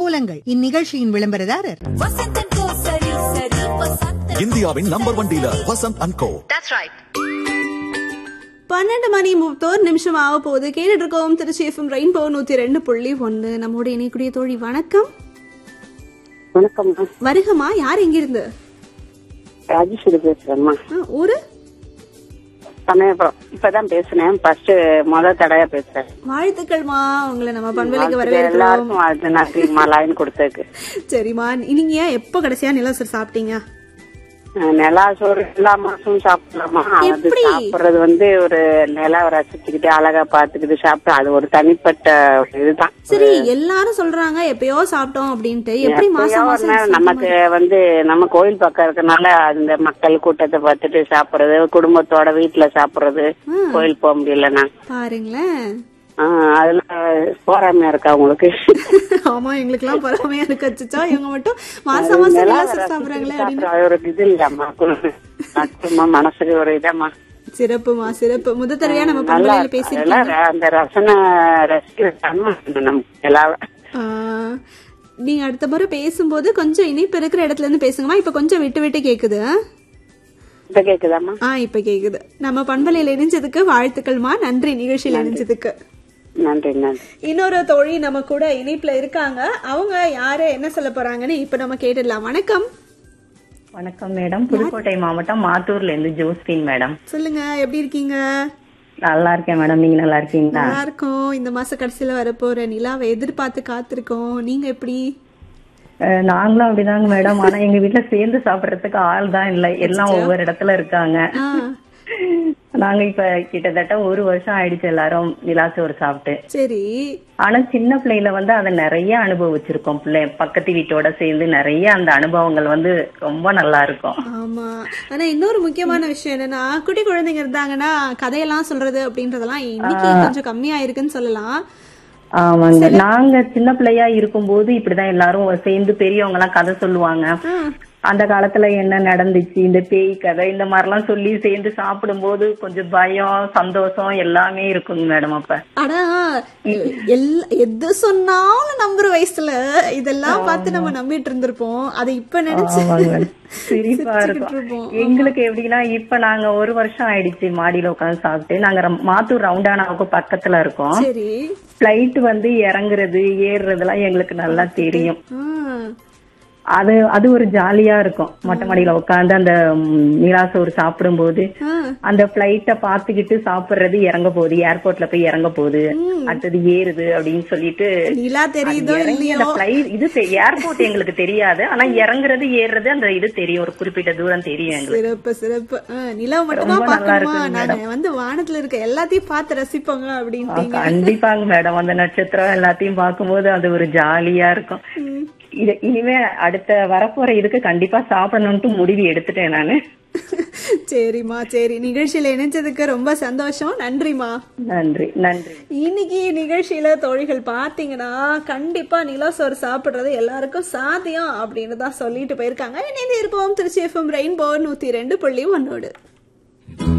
கோலங்கள் இந்நிகழ்ச்சியின் விளம்பரதாரர் வசந்தன் கோ சரி சரி வசந்தன் இந்தியாவின் number one dealer Vasanth and co பன்னெண்டு மணி முப்பத்தோரு நிமிஷம் ஆக போகுது கேட்டுட்டு இருக்கோம் திருச்சி எஃப்எம் ரெயின்போ நூத்தி ரெண்டு புள்ளி ஒன்று நம்மோட இணைக்கூடிய தோழி வணக்கம் வணக்கம் வருகமா யார் எங்கிருந்து ராஜேஸ்வரி பேசுறேம்மா ஆ, ஊரு சமயபுரம் இப்பதான் பேசுனேன் ஃபர்ஸ்ட் முத தடவை பேசுறேன் வாழ்த்துக்கள்மா உங்களை நம்ம பண்பலைக்கு வரவேற்கிறோம் எல்லாருக்கும் வாழ்த்து நன்றிம்மா லைன் கொடுத்ததுக்கு சரிம்மா நீங்க ஏன் எப்போ கடைசியா நிலசர் சாப்பிட்டீங்க அஹ் நிலா சோறு எல்லா மாசமும் சாப்பிடலாமா அது எப்படி? சாப்பிடுறது வந்து ஒரு நிலாவை ரசிச்சுக்கிட்டு அழகா பாத்துக்கிட்டு சாப்பிட்டு அது ஒரு தனிப்பட்ட ஒரு இதுதான் சரி எல்லாரும் சொல்றாங்க எப்பயோ சாப்பிட்டோம் அப்படின்ட்டு எப்படி எப்பயோ மாசம் ஒரு மாசம் நாள் நமக்கு வந்து நம்ம கோயில் பக்கம் இருக்கனால அந்த மக்கள் கூட்டத்தை பார்த்துட்டு சாப்பிடுறது குடும்பத்தோட வீட்டுல சாப்பிடுறது கோயில் போக முடியலன்னா பாருங்களேன் ஆஹ் அதுல போறாமையா இருக்கா உங்களுக்கு ஆமா எங்களுக்கு எல்லாம் பொறாமையா இருக்கு அச்சச்சோ இவங்க மட்டும் மாசம் மாசம் நிலசர் சாப்பிடுறாங்களே அப்படின்னு சாப்பிடுற ஒரு இது இல்லம்மா குடும்பமா மனசுக்கு ஒரு இதம்மா சிறப்புமா சிறப்பு முத தடவையா நம்ம நல்லா பண்பலையில இருக்கும். பேசிருக்கோம் அதெல்லாம் அந்த ரசனை ரசிக்கிற தன்மை வேணும் நமக்கு எல்லாம் ஆஹ், நீங்க அடுத்த முறை பேசும்போது கொஞ்சம் இனிப்பு இருக்கிற இடத்துல இருந்து பேசுங்கம்மா இப்ப கொஞ்சம் விட்டு விட்டு கேக்குது ஆ? இப்ப கேக்குதாம்மா ஆ இப்ப கேக்குது நம்ம பண்பலையில இணைஞ்சதுக்கு வாழ்த்துக்கள்மா நன்றி நிகழ்ச்சியில இணைஞ்சதுக்கு நன்றி நன்றி இன்னொரு தோழி நம்ம கூட இணைப்புல இருக்காங்க அவங்க யாரு என்ன சொல்ல போறாங்கன்னு இப்ப நம்ம கேட்டுடலாம் வணக்கம் வணக்கம் மேடம் புதுக்கோட்டை மாவட்டம் மாத்தூர்ல இருந்து ஜோஸ்பின் மேடம் சொல்லுங்க எப்படி இருக்கீங்க நல்லா இருக்கேன் மேடம் நீங்க நல்லா இருக்கீங்களா நல்லா இருக்கோம் இந்த மாச கடைசியில வரப்போற நிலாவை எதிர்பார்த்து காத்திருக்கோம் நீங்க எப்படி அஹ், நாங்களும் அப்படிதாங்க மேடம் ஆனா எங்க வீட்டுல சேர்ந்து சாப்பிடுறதுக்கு ஆள் தான் இல்ல எல்லாம் ஒவ்வொரு இடத்துல இருக்காங்க ஆ, நாங்க இப்ப கிட்டத்தட்ட ஒரு வருஷம் ஆயிடுச்சு எல்லாரும் நிலாச்சோறு சாப்பிட்டு சரி ஆனா சின்ன பிள்ளையில வந்து அதை நிறைய அனுபவிச்சிருக்கோம் பிள்ளை பக்கத்து வீட்டோட சேர்ந்து நிறைய அந்த அனுபவங்கள் வந்து ரொம்ப நல்லா இருக்கும் ஆமா ஆனா இன்னொரு முக்கியமான விஷயம் என்னன்னா குட்டி குழந்தைங்க இருந்தாங்கன்னா கதையெல்லாம் சொல்றது அப்படின்றதெல்லாம் இன்னைக்கு கொஞ்சம் கம்மியா இருக்குன்னு சொல்லலாம் ஆமாங்க நாங்க சின்ன பிள்ளையா இருக்கும்போது இப்படிதான் எல்லாரும் சேர்ந்து பெரியவங்க எல்லாம் கதை சொல்லுவாங்க அந்த காலத்துல என்ன நடந்துச்சு இந்த பேய் கதை இந்த மாதிரி எல்லாம் சொல்லி சேர்ந்து சாப்பிடும்போது கொஞ்சம் பயம் சந்தோஷம் எல்லாமே இருக்குங்க மேடம் அப்ப ஆனா எல்லா எது சொன்னாலும் நம்புற வயசுல இதெல்லாம் பார்த்து நம்ம நம்பிட்டு இருந்திருப்போம் அதை இப்ப நினைச்சு ஆமாங்க மேடம். சிரிப்பா சிரிச்சுக்கிட்டு இருக்கும் இருப்போம். எங்களுக்கு எப்படின்னா இப்ப நாங்க ஒரு வருஷம் ஆயிடுச்சு மாடியில உட்காந்து சாப்பிட்டு நாங்க ரம்- மாத்தூர் ரவுண்டானாவுக்கு பக்கத்துல இருக்கோம் சரி பிளைட் வந்து இறங்குறது ஏறுறதெல்லாம் எங்களுக்கு நல்லா தெரியும் ஆ, அது அது ஒரு ஜாலியா இருக்கும் மொட்டை மாடியில உட்காந்து அந்த ம், நிலாசோறு சாப்பிடும்போது ஆ. அந்த பிளைட்ட பாத்துக்கிட்டு சாப்பிடுறது இறங்க போகுது ஏர்போர்ட்ல போய் இறங்க போகுது அடுத்தது ஏறுது அப்படின்னு சொல்லிட்டு நிலா தெரியுதோ இறங்கி இல்லையோ அந்த flight இது ஏர்போர்ட் எங்களுக்கு தெரியாது ஆனா இறங்குறது ஏறுறது அந்த இது தெரியும் ஒரு குறிப்பிட்ட தூரம் தெரியும் எங்களுக்கு சிறப்பு சிறப்பு ஆ, நிலவு மட்டுமா ரொம்ப நல்லா பாக்கணுமா இருக்குங்க நாங்க வந்து வானத்துல இருக்க எல்லாத்தையும் பார்த்து ரசிப்போங்க அப்படின்ட்டீங்க கண்டிப்பாங்க மேடம் அந்த நட்சத்திரம் எல்லாத்தையும் பார்க்கும்போது அது ஒரு ஜாலியா இருக்கும் இது இனிமே அடுத்த வரப்போற இதுக்கு கண்டிப்பா சாப்பிடணும்ட்டு முடிவு எடுத்துட்டேன் நானு சரிம்மா சரி நிகழ்ச்சியில இணைஞ்சதுக்கு ரொம்ப சந்தோஷம் நன்றிமா நன்றி நன்றி இன்னைக்கு நிகழ்ச்சியில தோழிகள் பாத்தீங்கன்னா கண்டிப்பா நிலசோறு சாப்பிடுறது எல்லாருக்கும் சாத்தியம் அப்படின்னு தான் சொல்லிட்டு போயிருக்காங்க இணைந்து இருப்போம் திருச்சி எஃப்எம் ரெயின்போ நூத்தி ரெண்டு புள்ளி ஒன்னோடு